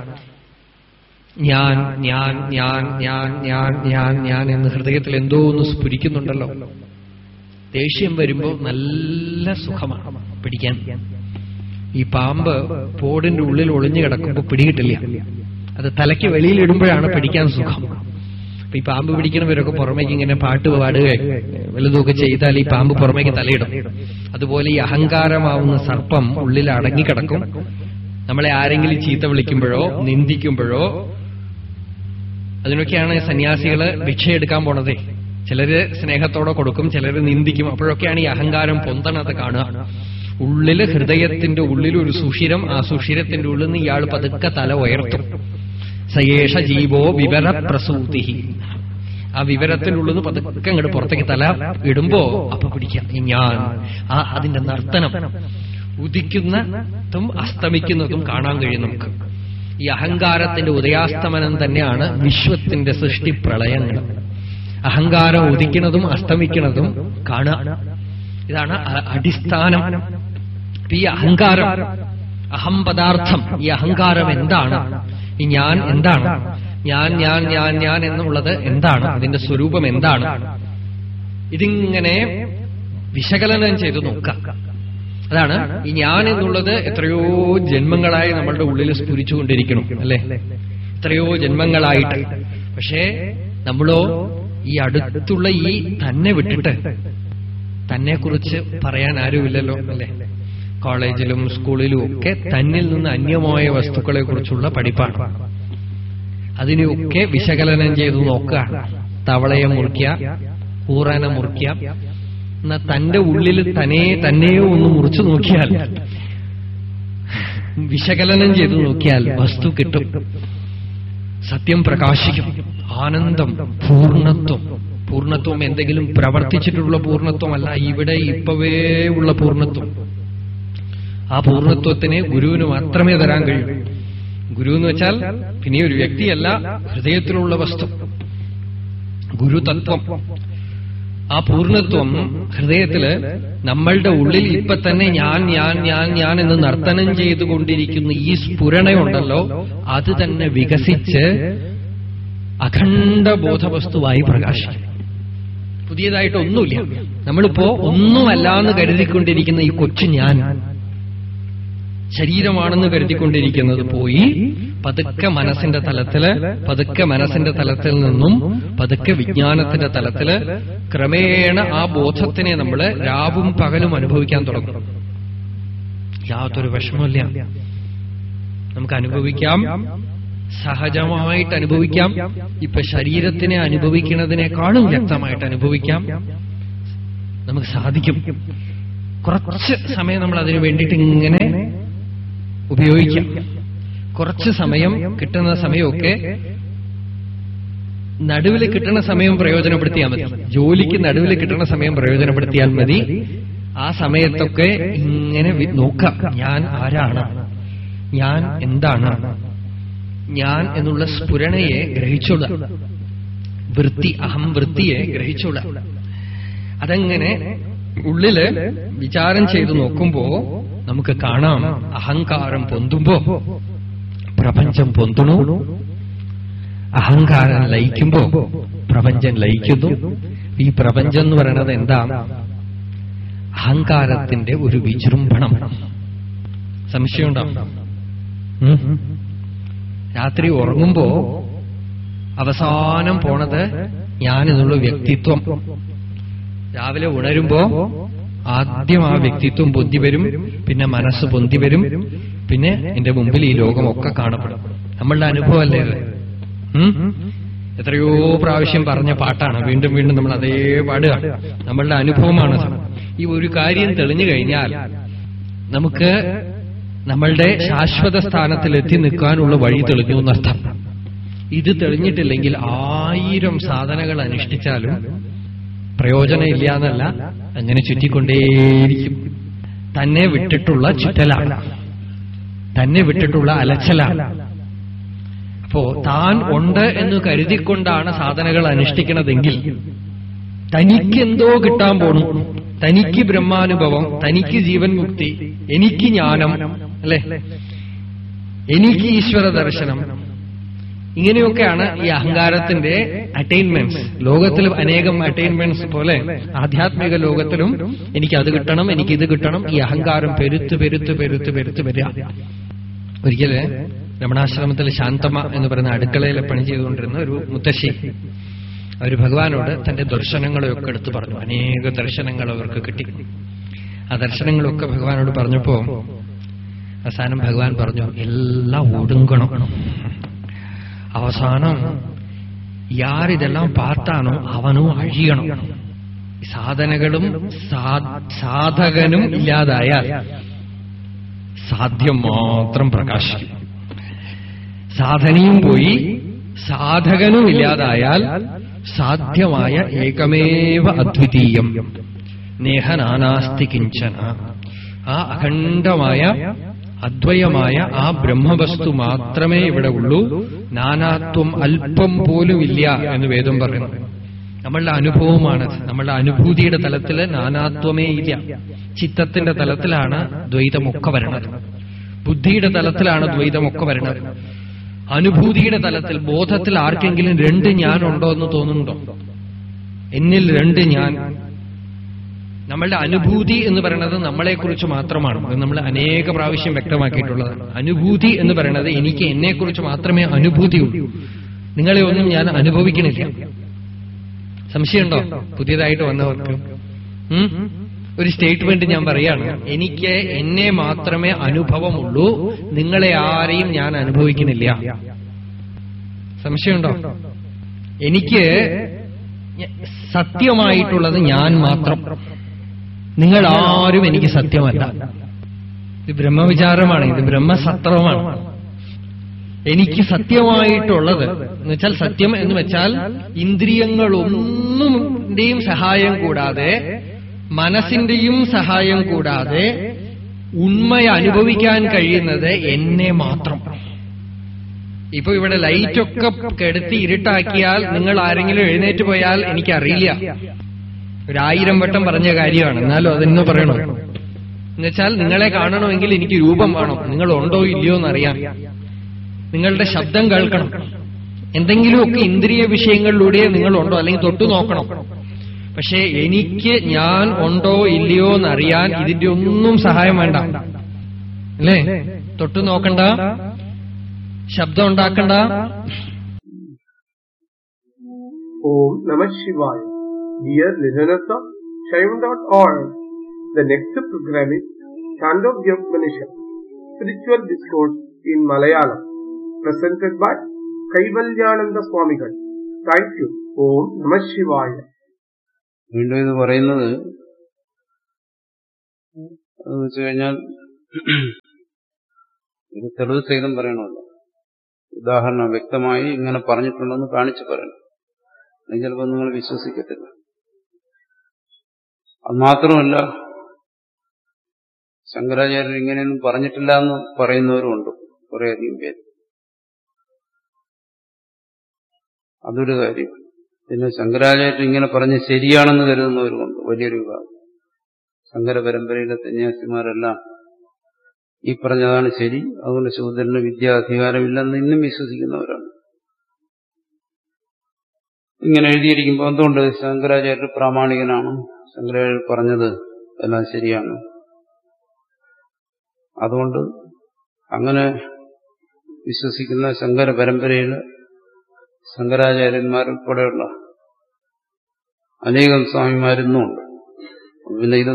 ഞാൻ ഞാൻ ഞാൻ ഞാൻ ഞാൻ ഞാൻ ഞാൻ എന്ന് ഹൃദയത്തിൽ എന്തോ ഒന്ന് സ്ഫുരിക്കുന്നുണ്ടല്ലോ ദേഷ്യം വരുമ്പോ നല്ല സുഖമാണ് പിടിക്കാൻ ഈ പാമ്പ് പോടിന്റെ ഉള്ളിൽ ഒളിഞ്ഞു കിടക്കുമ്പോ പിടികിട്ടില്ല അത് തലയ്ക്ക് വെളിയിലിടുമ്പോഴാണ് പിടിക്കാൻ സുഖം അപ്പൊ ഈ പാമ്പ് പിടിക്കണവരൊക്കെ പുറമേക്ക് ഇങ്ങനെ പാട്ട് പാടുകയും വലുതൊക്കെ ചെയ്താൽ ഈ പാമ്പ് പുറമേക്ക് തലയിടും അതുപോലെ ഈ അഹങ്കാരമാവുന്ന സർപ്പം ഉള്ളിൽ അടങ്ങിക്കിടക്കും നമ്മളെ ആരെങ്കിലും ചീത്ത വിളിക്കുമ്പോഴോ നിന്ദിക്കുമ്പോഴോ അതിനൊക്കെയാണ് സന്യാസികള് ഭിക്ഷയെടുക്കാൻ പോണതേ ചിലര് സ്നേഹത്തോടെ കൊടുക്കും ചിലര് നിന്ദിക്കും അപ്പോഴൊക്കെയാണ് ഈ അഹങ്കാരം പൊന്തണത് കാണുക ഉള്ളില് ഹൃദയത്തിന്റെ ഉള്ളിൽ ഒരു സുഷിരം ആ സുഷിരത്തിന്റെ ഉള്ളിൽ നിന്ന് ഇയാൾ പതുക്കെ തല ഉയർത്തും സയേഷ ജീവോ വിവരപ്രസൂതി ആ വിവരത്തിലുള്ളത് പതുക്കെ അങ്ങോട്ട് പുറത്തേക്ക് തല ഇടുമ്പോ അപ്പൊ പിടിക്കാം ഈ ഞാൻ ആ അതിന്റെ നർത്തനം ഉദിക്കുന്നതും അസ്തമിക്കുന്നതും കാണാൻ കഴിയും നമുക്ക് ഈ അഹങ്കാരത്തിന്റെ ഉദയാസ്തമനം തന്നെയാണ് വിശ്വത്തിന്റെ സൃഷ്ടി പ്രളയങ്ങൾ അഹങ്കാരം ഉദിക്കുന്നതും അസ്തമിക്കുന്നതും കാണുക ഇതാണ് അ- അടിസ്ഥാനം അപ്പൊ ഈ അഹങ്കാരം അഹം പദാർത്ഥം ഈ അഹങ്കാരം എന്താണ് ഈ ഞാൻ എന്താണ് ഞാൻ ഞാൻ ഞാൻ ഞാൻ എന്നുള്ളത് എന്താണ് അതിന്റെ സ്വരൂപം എന്താണ് ഇതിങ്ങനെ വിശകലനം ചെയ്ത് നോക്കാം അതാണ് ഈ ഞാൻ എന്നുള്ളത് എത്രയോ ജന്മങ്ങളായി നമ്മളുടെ ഉള്ളിൽ സ്ഫുരിച്ചുകൊണ്ടിരിക്കണം അല്ലെ എത്രയോ ജന്മങ്ങളായിട്ട് പക്ഷേ നമ്മളോ ഈ അടുത്തുള്ള ഈ തന്നെ വിട്ടിട്ട് തന്നെ കുറിച്ച് പറയാൻ ആരുമില്ലല്ലോ അല്ലെ കോളേജിലും സ്കൂളിലും ഒക്കെ തന്നിൽ നിന്ന് അന്യമായ വസ്തുക്കളെ കുറിച്ചുള്ള പഠിപ്പാണ് അതിനെയൊക്കെ വിശകലനം ചെയ്ത് നോക്കുക തവളയെ മുറിക്കുക കൂറാനെ മുറിക്കുക എന്നാ തന്റെ ഉള്ളിൽ തന്നെ തന്നെയോ ഒന്ന് മുറിച്ചു നോക്കിയാൽ വിശകലനം ചെയ്ത് നോക്കിയാൽ വസ്തു കിട്ടും സത്യം പ്രകാശിക്കും ആനന്ദം പൂർണ്ണത്വം പൂർണ്ണത്വം എന്തെങ്കിലും പ്രവർത്തിച്ചിട്ടുള്ള പൂർണ്ണത്വമല്ല ഇവിടെ ഇപ്പവേ ഉള്ള പൂർണ്ണത്വം ആ പൂർണ്ണത്വത്തിന് ഗുരുവിന് മാത്രമേ തരാൻ കഴിയൂ ഗുരു എന്ന് വെച്ചാൽ പിന്നെ ഒരു വ്യക്തിയല്ല ഹൃദയത്തിലുള്ള വസ്തു ഗുരുതത്വം ആ പൂർണ്ണത്വം ഹൃദയത്തില് നമ്മളുടെ ഉള്ളിൽ ഇപ്പൊ തന്നെ ഞാൻ ഞാൻ ഞാൻ ഞാൻ എന്ന് നർത്തനം ചെയ്തുകൊണ്ടിരിക്കുന്ന ഈ സ്ഫുരണയുണ്ടല്ലോ അത് തന്നെ വികസിച്ച് അഖണ്ഡ ബോധവസ്തുവായി പ്രകാശിക്കും പുതിയതായിട്ട് ഒന്നുമില്ല നമ്മളിപ്പോ ഒന്നുമല്ലാന്ന് കരുതിക്കൊണ്ടിരിക്കുന്ന ഈ കൊച്ചു ഞാൻ ശരീരമാണെന്ന് കരുതിക്കൊണ്ടിരിക്കുന്നത് പോയി പതുക്കെ മനസ്സിന്റെ തലത്തില് പതുക്കെ മനസ്സിന്റെ തലത്തിൽ നിന്നും പതുക്കെ വിജ്ഞാനത്തിന്റെ തലത്തില് ക്രമേണ ആ ബോധത്തിനെ നമ്മൾ രാവും പകലും അനുഭവിക്കാൻ തുടങ്ങും യാതൊരു വിഷമമില്ല നമുക്ക് അനുഭവിക്കാം സഹജമായിട്ട് അനുഭവിക്കാം ഇപ്പൊ ശരീരത്തിനെ അനുഭവിക്കുന്നതിനേക്കാളും വ്യക്തമായിട്ട് അനുഭവിക്കാം നമുക്ക് സാധിക്കും കുറച്ച് സമയം നമ്മൾ അതിനു വേണ്ടിയിട്ട് ഇങ്ങനെ ഉപയോഗിക്കാം കുറച്ച് സമയം കിട്ടുന്ന സമയമൊക്കെ നടുവിൽ കിട്ടുന്ന സമയം പ്രയോജനപ്പെടുത്തിയാൽ മതി ജോലിക്ക് നടുവിൽ കിട്ടുന്ന സമയം പ്രയോജനപ്പെടുത്തിയാൽ മതി ആ സമയത്തൊക്കെ ഇങ്ങനെ വി- നോക്കാം ഞാൻ ആരാണ് ഞാൻ എന്താണ് ഞാൻ എന്നുള്ള സ്ഫുരണയെ ഗ്രഹിച്ചോള വൃത്തി അഹം വൃത്തിയെ ഗ്രഹിച്ചോള അതങ്ങനെ ഉള്ളില് വിചാരം ചെയ്തു നോക്കുമ്പോ നമുക്ക് കാണാം അഹങ്കാരം പൊന്തുമ്പോ പ്രപഞ്ചം പൊന്തുണു അഹങ്കാരം ലയിക്കുമ്പോ പ്രപഞ്ചം ലയിക്കുന്നു ഈ പ്രപഞ്ചം എന്ന് പറയുന്നത് എന്താ അഹങ്കാരത്തിന്റെ ഒരു വിജൃംഭണം സംശയമുണ്ടാവും ഉം? രാത്രി ഉറങ്ങുമ്പോ അവസാനം പോണത് ഞാനെന്നുള്ള വ്യക്തിത്വം രാവിലെ ഉണരുമ്പോ ആദ്യം ആ വ്യക്തിത്വം പൊന്തി വരും പിന്നെ മനസ്സ് പൊന്തി വരും പിന്നെ എന്റെ മുമ്പിൽ ഈ ലോകമൊക്കെ കാണപ്പെടും നമ്മളുടെ അനുഭവമല്ലേ ഇത് ഉം? എത്രയോ പ്രാവശ്യം പറഞ്ഞ പാട്ടാണ് വീണ്ടും വീണ്ടും നമ്മൾ അതേ പാടുക നമ്മളുടെ അനുഭവമാണത് ഈ ഒരു കാര്യം തെളിഞ്ഞു കഴിഞ്ഞാൽ നമുക്ക് നമ്മളുടെ ശാശ്വത സ്ഥാനത്തിൽ എത്തി നിൽക്കാനുള്ള വഴി തെളിഞ്ഞു എന്നർത്ഥം ഇത് തെളിഞ്ഞിട്ടില്ലെങ്കിൽ ആയിരം സാധനങ്ങൾ അനുഷ്ഠിച്ചാലും പ്രയോജനം ഇല്ല എന്നല്ല അങ്ങനെ ചുറ്റിക്കൊണ്ടേയിരിക്കും തന്നെ വിട്ടിട്ടുള്ള ചുറ്റലാണ് തന്നെ വിട്ടിട്ടുള്ള അലച്ചലാണ് അപ്പോ താൻ ഉണ്ട് എന്ന് കരുതിക്കൊണ്ടാണ് സാധനകൾ അനുഷ്ഠിക്കണതെങ്കിൽ തനിക്ക് എന്തോ കിട്ടാൻ പോണു തനിക്ക് ബ്രഹ്മാനുഭവം തനിക്ക് ജീവൻ മുക്തി എനിക്ക് ജ്ഞാനം അല്ലെ എനിക്ക് ഈശ്വര ദർശനം ഇങ്ങനെയൊക്കെയാണ് ഈ അഹങ്കാരത്തിന്റെ അറ്റൈൻമെന്റ്സ് ലോകത്തിൽ അനേകം അറ്റൈൻമെന്റ്സ് പോലെ ആധ്യാത്മിക ലോകത്തിലും എനിക്ക് അത് കിട്ടണം എനിക്ക് ഇത് കിട്ടണം ഈ അഹങ്കാരം പെരുത്ത് പെരുത്ത് പെരുത്ത് പെരുത്ത് വരിക ഒരിക്കല് രമണാശ്രമത്തിൽ ശാന്തമ്മ എന്ന് പറയുന്ന അടുക്കളയിൽ പണി ചെയ്തുകൊണ്ടിരുന്ന ഒരു മുത്തശ്ശി അവർ ഭഗവാനോട് തന്റെ ദർശനങ്ങളെയൊക്കെ എടുത്തു പറഞ്ഞു അനേക ദർശനങ്ങൾ അവർക്ക് കിട്ടി ആ ദർശനങ്ങളൊക്കെ ഭഗവാനോട് പറഞ്ഞപ്പോ അവസാനം ഭഗവാൻ പറഞ്ഞു എല്ലാം ഒടുങ്ങണം അവസാനം യാരിതെല്ലാം പാർത്താനോ അവനോ അഴിയണം സാധനകളും സാ- സാധകനും ഇല്ലാതായാൽ സാധ്യം മാത്രം പ്രകാശിക്കും സാധനയും പോയി സാധകനും ഇല്ലാതായാൽ സാധ്യമായ ഏകമേവ അദ്വിതീയം നേഹനാനാസ്തി കിഞ്ചന ആ അഖണ്ഡമായ അദ്വയമായ ആ ബ്രഹ്മവസ്തു മാത്രമേ ഇവിടെ ഉള്ളൂ നാനാത്വം അല്പം പോലും ഇല്ല എന്ന് വേദം പറയുന്നു നമ്മളുടെ അനുഭവമാണ് നമ്മളുടെ അനുഭൂതിയുടെ തലത്തിൽ നാനാത്വമേ ഇല്ല ചിത്തത്തിന്റെ തലത്തിലാണ് ദ്വൈതമൊക്കെ വരണത് ബുദ്ധിയുടെ തലത്തിലാണ് ദ്വൈതമൊക്കെ വരണത് അനുഭൂതിയുടെ തലത്തിൽ ബോധത്തിൽ ആർക്കെങ്കിലും രണ്ട് ഞാനുണ്ടോ എന്ന് തോന്നുന്നുണ്ടോ എന്നിൽ രണ്ട് ഞാൻ നമ്മളുടെ അനുഭൂതി എന്ന് പറയുന്നത് നമ്മളെക്കുറിച്ച് മാത്രമാണ് അത് നമ്മൾ അനേക പ്രാവശ്യം വ്യക്തമാക്കിയിട്ടുള്ളതാണ് അനുഭൂതി എന്ന് പറയുന്നത് എനിക്ക് എന്നെക്കുറിച്ച് മാത്രമേ അനുഭൂതിയുള്ളൂ നിങ്ങളെ ഒന്നും ഞാൻ അനുഭവിക്കണില്ല സംശയമുണ്ടോ പുതിയതായിട്ട് വന്നവർക്ക് ഉം? ഒരു സ്റ്റേറ്റ്മെന്റ് ഞാൻ പറയാണ് എനിക്ക് എന്നെ മാത്രമേ അനുഭവമുള്ളൂ നിങ്ങളെ ആരെയും ഞാൻ അനുഭവിക്കുന്നില്ല സംശയമുണ്ടോ എനിക്ക് സത്യമായിട്ടുള്ളത് ഞാൻ മാത്രം നിങ്ങൾ ആരും എനിക്ക് സത്യമല്ല ഇത് ബ്രഹ്മവിചാരമാണ് ഇത് ബ്രഹ്മസത്രമാണ് എനിക്ക് സത്യമായിട്ടുള്ളത് എന്ന് വെച്ചാൽ സത്യം എന്ന് വെച്ചാൽ ഇന്ദ്രിയങ്ങളൊന്നുടെയും സഹായം കൂടാതെ മനസ്സിന്റെയും സഹായം കൂടാതെ ഉണ്മയെ അനുഭവിക്കാൻ കഴിയുന്നത് എന്നെ മാത്രം ഇപ്പൊ ഇവിടെ ലൈറ്റൊക്കെ കെടുത്തി ഇരുട്ടാക്കിയാൽ നിങ്ങൾ ആരെങ്കിലും എഴുന്നേറ്റ് പോയാൽ എനിക്കറിയില്ല ഒരായിരം വട്ടം പറഞ്ഞ കാര്യമാണ് എന്നാലും അതെന്ന് പറയണോ എന്നുവെച്ചാൽ നിങ്ങളെ കാണണമെങ്കിൽ എനിക്ക് രൂപം വേണം നിങ്ങൾ ഉണ്ടോ ഇല്ലയോ എന്നറിയാം നിങ്ങളുടെ ശബ്ദം കേൾക്കണം എന്തെങ്കിലുമൊക്കെ ഇന്ദ്രിയ വിഷയങ്ങളിലൂടെ നിങ്ങളുണ്ടോ അല്ലെങ്കിൽ തൊട്ടു നോക്കണം പക്ഷേ എനിക്ക് ഞാൻ ഉണ്ടോ ഇല്ലയോ എന്നറിയാൻ ഇതിന്റെ ഒന്നും സഹായം വേണ്ട അല്ലേ തൊട്ടു നോക്കണ്ട ശബ്ദം ഉണ്ടാക്കണ്ട Om Namah Shivaya. Dear listeners of Shaivan.org, the next program is Chandogya Upanishad, Spiritual Discourse in Malayalam, presented by Kaivalyananda Swamigal. Thank you. Om Namah Shivaya. വീണ്ടും ഇത് പറയുന്നത് എന്ന് വെച്ച് കഴിഞ്ഞാൽ ഇത് തെളിവ് സഹിതം പറയണമല്ലോ ഉദാഹരണം വ്യക്തമായി ഇങ്ങനെ പറഞ്ഞിട്ടുണ്ടെന്ന് കാണിച്ചു പറയണം അല്ലെങ്കിൽ ചിലപ്പോൾ നിങ്ങൾ വിശ്വസിക്കത്തില്ല അത് മാത്രമല്ല ശങ്കരാചാര്യർ ഇങ്ങനെയൊന്നും പറഞ്ഞിട്ടില്ല എന്ന് പറയുന്നവരുമുണ്ട് കുറേയധികം പേര് അതൊരു കാര്യം പിന്നെ ശങ്കരാചാര്യർ ഇങ്ങനെ പറഞ്ഞ് ശരിയാണെന്ന് കരുതുന്നവരുമുണ്ട് വലിയൊരു വിഭാഗം ശങ്കര പരമ്പരയിലെ സന്യാസിമാരെല്ലാം ഈ പറഞ്ഞതാണ് ശരി അതുകൊണ്ട് ശൂദ്രന് വിദ്യാധികാരമില്ലെന്ന് ഇന്നും വിശ്വസിക്കുന്നവരാണ് ഇങ്ങനെ എഴുതിയിരിക്കുമ്പോൾ എന്തുകൊണ്ട് ശങ്കരാചാര്യർ പ്രാമാണികനാണ് ശങ്കരാചാര്യർ പറഞ്ഞത് എല്ലാം ശരിയാണ് അതുകൊണ്ട് അങ്ങനെ വിശ്വസിക്കുന്ന ശങ്കര പരമ്പരയിൽ ശങ്കരാചാര്യന്മാരുൾപ്പെടെയുള്ള അനേകം സ്വാമിമാരിന്നുമുണ്ട് പിന്നെ ഇത്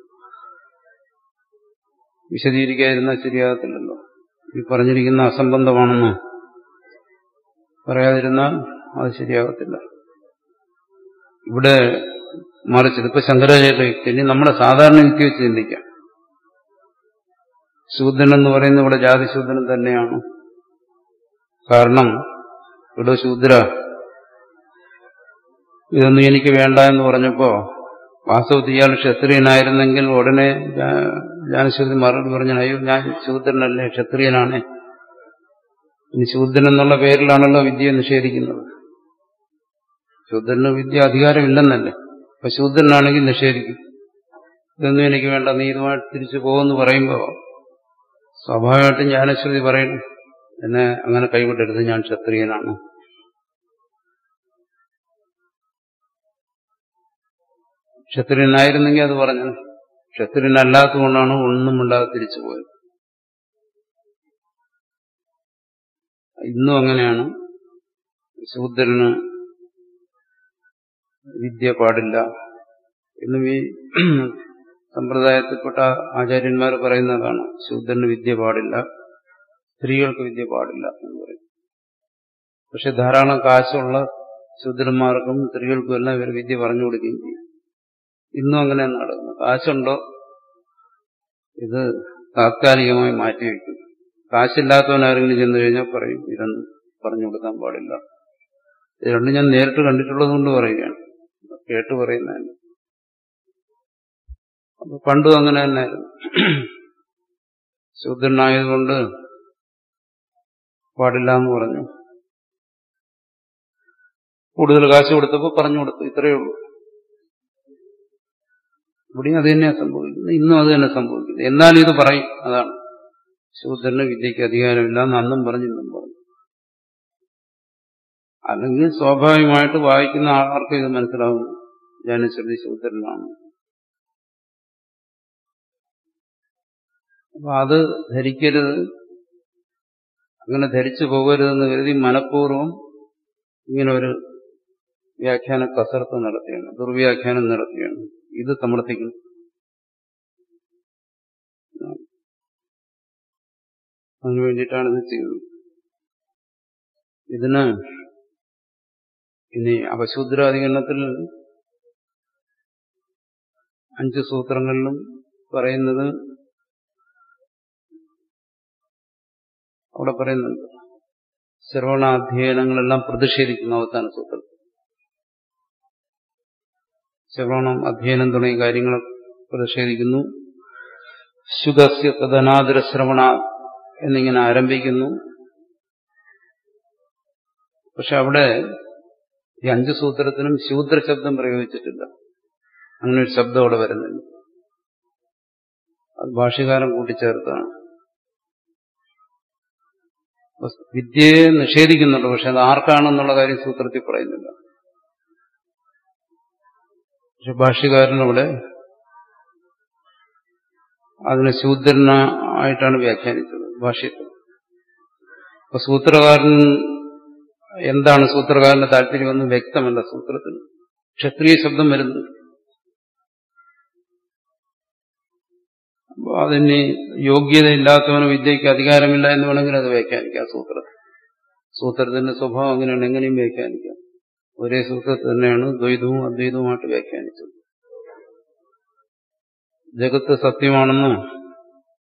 വിശദീകരിക്കാതിരുന്നാൽ ശരിയാകത്തില്ലല്ലോ ഈ പറഞ്ഞിരിക്കുന്ന അസംബന്ധമാണെന്ന് പറയാതിരുന്നാൽ അത് ശരിയാകത്തില്ല ഇവിടെ മറിച്ച് ഇതിപ്പോ ശങ്കരാചാര്യ യുക്തി ഇനി നമ്മുടെ സാധാരണ യുക്തി വെച്ച് ചിന്തിക്കാം ശൂദ്രൻ എന്ന് പറയുന്നത് ഇവിടെ ജാതിശൂദ്രൻ തന്നെയാണ് കാരണം ഇവിടെ ശൂദ്ര ഇതൊന്നും എനിക്ക് വേണ്ട എന്ന് പറഞ്ഞപ്പോ വാസ്തവത്തിൽ ഇയാൾ ക്ഷത്രിയനായിരുന്നെങ്കിൽ ഉടനെ ജ്ഞാനശൂദ്രൻ മറുപടി പറഞ്ഞു അയ്യോ ഞാൻ ശൂദ്രനല്ലേ ക്ഷത്രിയനാണ് ഇനി ശൂദ്രൻ എന്നുള്ള പേരിലാണല്ലോ വിദ്യ നിഷേധിക്കുന്നത് ശൂദ്രന് വിദ്യ അധികാരമില്ലെന്നല്ലേ അപ്പൊ ശൂദ്രനാണെങ്കിൽ നിഷേധിക്കും ഇതൊന്നും എനിക്ക് വേണ്ട നീ ഇതുമായിട്ട് തിരിച്ചു പോകുമെന്ന് പറയുമ്പോ സ്വാഭാവികമായിട്ടും ജ്ഞാനശ്രുതി പറയണം എന്നെ അങ്ങനെ കൈവിട്ടരുത് ഞാൻ ക്ഷത്രിയനാണ് ക്ഷത്രിയനായിരുന്നെങ്കിൽ അത് പറഞ്ഞു ക്ഷത്രിയനല്ലാത്തതുകൊണ്ടാണ് ഒന്നും മിണ്ടാതെ തിരിച്ചു പോയത് ഇന്നും അങ്ങനെയാണ് ശൂദ്രന് വിദ്യ പാടില്ല എന്നും ഈ സമ്പ്രദായത്തിൽപ്പെട്ട ആചാര്യന്മാർ പറയുന്നതാണ് ശൂദ്രന് വിദ്യ പാടില്ല സ്ത്രീകൾക്ക് വിദ്യ പാടില്ല എന്ന് പറയും പക്ഷെ ധാരാളം കാശുള്ള ശൂദ്രന്മാർക്കും സ്ത്രീകൾക്കും എല്ലാം ഇവർ വിദ്യ പറഞ്ഞു കൊടുക്കുകയും ചെയ്യും ഇന്നും അങ്ങനെ നടക്കുന്നു കാശുണ്ടോ ഇത് താത്കാലികമായി മാറ്റിവെക്കും കാശില്ലാത്തവൻ ആരെങ്കിലും ചെന്ന് കഴിഞ്ഞാൽ പറയും ഇതൊന്നും പറഞ്ഞു കൊടുക്കാൻ പാടില്ല ഇത് രണ്ടും ഞാൻ നേരിട്ട് കണ്ടിട്ടുള്ളത് കൊണ്ട് പറയുകയാണ് കേട്ട് പറയുന്നതല്ല അപ്പൊ പണ്ടും അങ്ങനെ തന്നെയായിരുന്നു ശൂദ്രനായതുകൊണ്ട് പാടില്ല എന്ന് പറഞ്ഞു കൂടുതൽ കാശ് കൊടുത്തപ്പോൾ പറഞ്ഞു കൊടുത്തു ഇത്രയേ ഉള്ളൂ ഇവിടെയും അത് തന്നെയാണ് സംഭവിക്കുന്നത് ഇന്നും അത് തന്നെ സംഭവിക്കുന്നത് എന്നാലും ഇത് പറയും അതാണ് ശൂദ്രന് വിദ്യയ്ക്ക് അധികാരമില്ല എന്ന് അന്നും പറഞ്ഞു ഇന്നും പറഞ്ഞു അല്ലെങ്കിൽ സ്വാഭാവികമായിട്ട് വായിക്കുന്ന ആൾക്കാർക്ക് ഇത് മനസ്സിലാവും ജാനശ്രുതി ശൂദ്രനാണ് അപ്പൊ അത് ധരിക്കരുത് അങ്ങനെ ധരിച്ചു പോകരുതെന്ന് കരുതി മനഃപൂർവ്വം ഇങ്ങനെ ഒരു വ്യാഖ്യാന കസർത്ത് നടത്തുകയാണ് ദുർവ്യാഖ്യാനം നടത്തുകയാണ് ഇത് സമർത്ഥിക്കുന്നു അതിനു വേണ്ടിയിട്ടാണ് ഇത് ചെയ്യുന്നത് ഇതിന് ഇനി അപശൂദ്രാധികരണത്തിൽ അഞ്ച് സൂത്രങ്ങളിലും പറയുന്നത് അവിടെ പറയുന്നുണ്ട് ശ്രവണാധ്യയനങ്ങളെല്ലാം പ്രതിഷേധിക്കുന്നു അവസാന സൂത്രത്തിൽ ശ്രവണം അധ്യയനം തുടങ്ങിയ കാര്യങ്ങൾ പ്രതിഷേധിക്കുന്നു ശുഗസ്യ തദനാദര ശ്രവണ എന്നിങ്ങനെ ആരംഭിക്കുന്നു പക്ഷെ അവിടെ ഈ അഞ്ച് സൂത്രത്തിനും ശൂദ്ര ശബ്ദം പ്രയോഗിച്ചിട്ടില്ല അങ്ങനെ ഒരു ശബ്ദം അവിടെ വരുന്നില്ല അത് ഭാഷ്യകാരൻ കൂട്ടിച്ചേർത്താണ് വിദ്യയെ നിഷേധിക്കുന്നുണ്ട് പക്ഷെ അത് ആർക്കാണെന്നുള്ള കാര്യം സൂത്രത്തിൽ പറയുന്നില്ല പക്ഷെ ഭാഷ്യകാരനവിടെ അതിനെ ശൂദ്രനായിട്ടാണ് വ്യാഖ്യാനിച്ചത് ഭാഷ്യത്തിൽ അപ്പൊ സൂത്രകാരൻ എന്താണ് സൂത്രകാരന്റെ താല്പര്യമെന്ന് വ്യക്തമല്ല സൂത്രത്തിൽ ക്ഷത്രിയ ശബ്ദം വരുന്നു അപ്പൊ അതിന് യോഗ്യതയില്ലാത്തവന് വിദ്യയ്ക്ക് അധികാരമില്ല എന്ന് വേണമെങ്കിൽ അത് വ്യാഖ്യാനിക്കാം സൂത്രത്തിൽ സൂത്രത്തിന്റെ സ്വഭാവം അങ്ങനെയാണ് എങ്ങനെയും വ്യാഖ്യാനിക്കാം ഒരേ സൂത്രത്തിൽ തന്നെയാണ് ദ്വൈതവും അദ്വൈതവുമായിട്ട് വ്യാഖ്യാനിച്ചത് ജഗത്ത് സത്യമാണെന്ന്